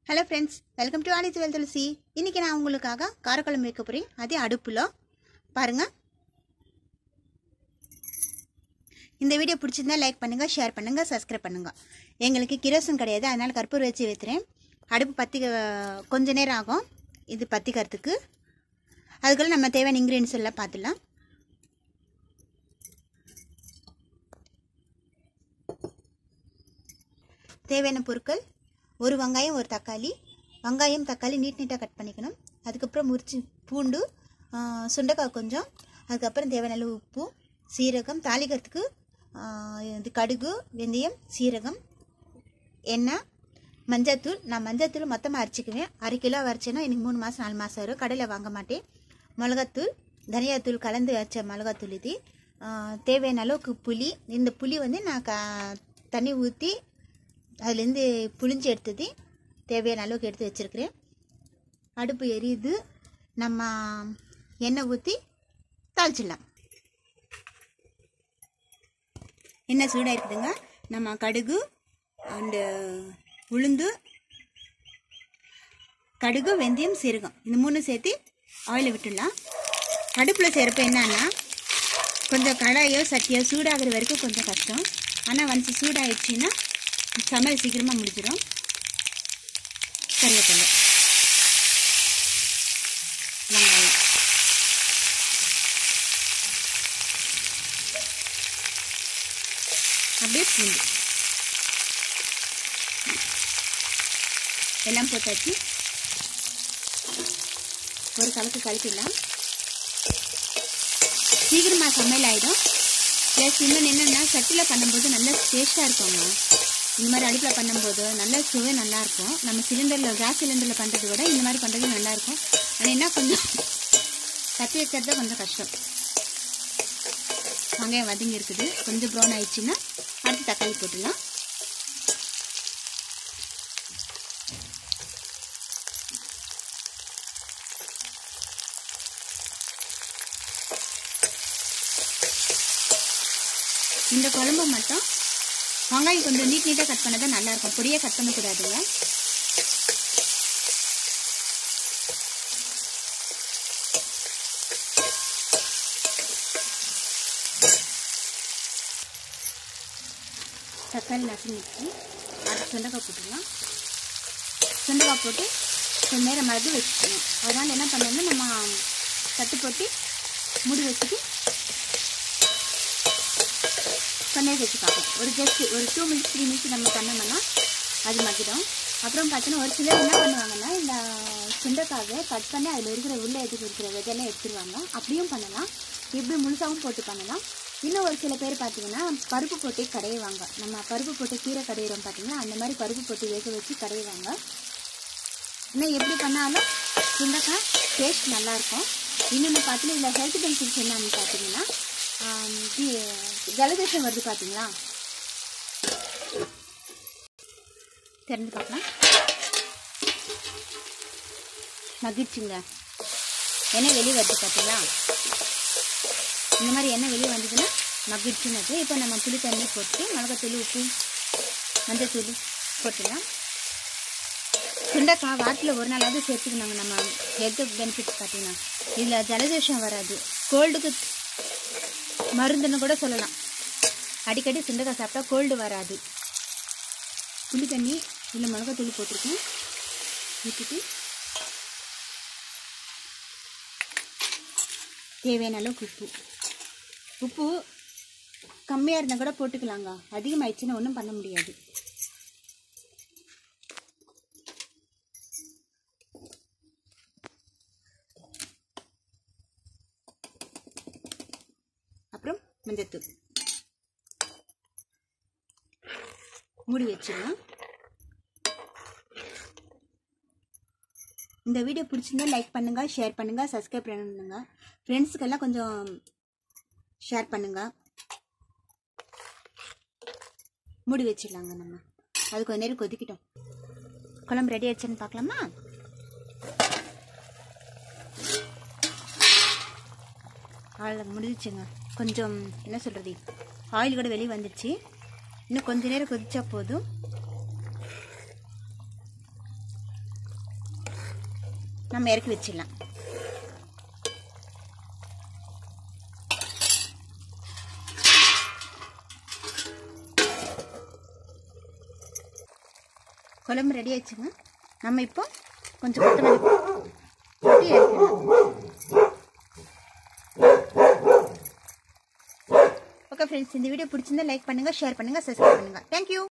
hello friends welcome to all is well Thulasi இன்றைக்கி நான் உங்களுக்காக காரக்குழம்பு வைக்க போகிறேன் அதே அடுப்பில் பாருங்கள் இந்த வீடியோ பிடிச்சிருந்தா லைக் பண்ணுங்கள் ஷேர் பண்ணுங்கள் சப்ஸ்கிரைப் பண்ணுங்கள் எங்களுக்கு கிரோசன் கிடையாது அதனால் கற்பூரம் வச்சு வைத்துறேன் அடுப்பு பற்றி கொஞ்ச நேரம் ஆகும் இது பற்றிக்கிறதுக்கு அதுக்குள்ள நம்ம தேவையான இன்க்ரீடியன்ஸ் எல்லாம் பார்த்துடலாம் தேவையான பொருட்கள் ஒரு வெங்காயம் ஒரு தக்காளி வெங்காயம் தக்காளி நீட் நீட்டாக கட் பண்ணிக்கணும் அதுக்கப்புறம் முறிச்சு பூண்டு ஆ, சுண்டைக்காய் கொஞ்சம் அதுக்கப்புறம் தேவையான அளவு உப்பு சீரகம் தாளிக்கிறதுக்கு ஆ, இது கடுகு வெந்தயம் சீரகம் எண்ணெய் மஞ்சத்தூள் நான் மஞ்சத்தூள் மொத்தமாக அரைச்சிக்குவேன் அரை கிலோ அரைச்சேன்னா எனக்கு மூணு மாதம் நாலு மாதம் வரும் கடையில் வாங்க மாட்டேன் மிளகாத்தூள் தனியாத்தூள் கலந்து அரைச்ச மிளகாத்தூள் இது ஆ, தேவையான அளவுக்கு புளி இந்த புளி வந்து நான் க தண்ணி ஊற்றி அதுலேருந்து புளிஞ்சு எடுத்தது தேவையான அளவுக்கு எடுத்து வச்சுருக்கிறேன் அடுப்பு எரியுது நம்ம எண்ணெய் ஊற்றி தாளிச்சிடலாம் எண்ணெய் சூடாக இருக்குதுங்க நம்ம கடுகு அண்டு உளுந்து கடுகு வெந்தயம் சீரகம் இந்த மூணு சேர்த்து ஆயிலை விட்டுடலாம் அடுப்பில் செய்கிறப்ப என்னன்னா கொஞ்சம் கடாயோ சட்டியோ சூடாகிற வரைக்கும் கொஞ்சம் கஷ்டம் ஆனால் ஒன்ஸ் சூடாயிடுச்சுன்னா சமையல் சீக்கிரமாக முடிஞ்சிடும் கருவேப்பிலை வெங்காயம் அப்படியே பூண்டு எல்லாம் போட்டாச்சு ஒரு கலக்கு கலக்கிடலாம் சீக்கிரமாக சமையல் ஆகிடும் ப்ளஸ் இன்னொன்று என்னென்னா சட்டியில் பண்ணும்போது நல்லா டேஸ்ட்டாக இருக்குங்க இந்த மாதிரி அடுப்பில் பண்ணும்போது நல்லா சுவை நல்லா இருக்கும் நம்ம சிலிண்டரில் கேஸ் சிலிண்டரில் பண்ணுறதை விட இந்த மாதிரி பண்ணுறது நல்லா இருக்கும் ஆனால் என்ன கொஞ்சம் தட்டி வைக்கிறது கொஞ்சம் கஷ்டம் வெங்காயம் வதங்கி இருக்குது கொஞ்சம் ப்ரௌன் ஆயிடுச்சுன்னா அடுத்து தக்காளி போட்டுடலாம் இந்த குழம்பு மட்டும் வெங்காயம் கொஞ்சம் நீட் நீட்டாக கட் பண்ணதான் நல்லா இருக்கும் பொடியாக கட் பண்ணக்கூடாதுங்க தக்காளி நசுங்கிடுச்சு அடுத்து சுண்டைக்காய் போட்டுக்கலாம் சுண்டைக்காய் போட்டு கொஞ்ச நேரம் மறுபடியும் வச்சுக்கணும் அதனால் என்ன பண்ணணும்னா நம்ம தட்டு போட்டு மூடி வச்சுட்டு கொஞ்சம் வச்சு பார்ப்போம் ஒரு ஜஸ்ட் ஒரு டூ மினிட்ஸ் த்ரீ மினிட்ஸ் நம்ம பண்ணோம்னா அது மக்கிடும் அப்புறம் பார்த்தீங்கன்னா ஒரு சிலர் என்ன பண்ணுவாங்கன்னா இந்த சுண்டைக்காவை கட் பண்ணி அதில் இருக்கிற உள்ள எதுக்கு இருக்கிற விதையெல்லாம் எடுத்துருவாங்க அப்படியும் பண்ணலாம் இப்படி முழுசாகவும் போட்டு பண்ணலாம் இன்னும் ஒரு சில பேர் பார்த்தீங்கன்னா பருப்பு போட்டு கடையுவாங்க நம்ம பருப்பு போட்டு கீரை கடையிறோம் பார்த்தீங்கன்னா அந்த மாதிரி பருப்பு போட்டு வேக வச்சு கடையுவாங்க இன்னும் எப்படி பண்ணாலும் சுண்டைக்காய் டேஸ்ட் நல்லாயிருக்கும் இன்னொன்று பார்த்தீங்கன்னா இதில் ஹெல்த் பெனிஃபிட்ஸ் என்னன்னு பார்த்தீங்கன்னா ஆம், இது ஜலதோஷம் வருது பார்த்தீங்களா திறந்து பார்க்கலாம் மகிழ்ச்சிங்க எண்ணெய் வெளியே வருது பார்த்தீங்களா இந்த மாதிரி எண்ணெய் வெளியே வந்ததுன்னா மகிழ்ச்சின்னு அது இப்போ நம்ம புளி தண்ணி போட்டு மிளகாத்தூள் உப்பு மஞ்சத்தூள் போட்டுடலாம் சுண்டைக்காய் வாரத்தில் ஒரு நாளாவது சேர்த்துக்கணுங்க நம்ம ஹெல்த் பெனிஃபிட்ஸ் பார்த்தீங்கன்னா இதில் ஜலதோஷம் வராது கோல்டுக்கு மருந்துன்னு கூட சொல்லலாம் அடிக்கடி சுண்டைக்காய் சாப்பிட்டா கோல்டு வராது புளி தண்ணி இல்லை மிளகாத்தூள் போட்டிருக்கேன் ஊற்றிட்டு தேவையான அளவுக்கு உப்பு உப்பு கம்மியாக இருந்தால் கூட போட்டுக்கலாங்க அதிகமாகிடுச்சுன்னா ஒன்றும் பண்ண முடியாது அப்புறம் மஞ்சத்தூள் மூடி வச்சிடலாம் இந்த வீடியோ பிடிச்சிருந்தா லைக் பண்ணுங்க ஷேர் பண்ணுங்க சப்ஸ்கிரைப் பண்ணுங்க ஃப்ரெண்ட்ஸுக்கெல்லாம் கொஞ்சம் ஷேர் பண்ணுங்க மூடி வச்சிடலாங்க நம்ம அது கொஞ்ச நேரம் கொதிக்கிட்டோம் குழம்பு ரெடி ஆயிடுச்சுன்னு பார்க்கலாமா ஆயில் முடிஞ்சிச்சுங்க கொஞ்சம் என்ன சொல்கிறது ஆயில் கூட வெளியே வந்துடுச்சு இன்னும் கொஞ்ச நேரம் கொதிச்சா போதும் நம்ம இறக்கி வச்சிடலாம் குழம்பு ரெடி ஆயிடுச்சுங்க நம்ம இப்போ கொஞ்சம் கொத்தமல்லி போட்டு இறக்கிடலாம் ஓகே ஃப்ரெண்ட்ஸ் இந்த வீடியோ பிடிச்சிருந்தா லைக் பண்ணுங்கள் ஷேர் பண்ணுங்கள் சப்ஸ்கிரைப் பண்ணுங்கள் தேங்க்யூ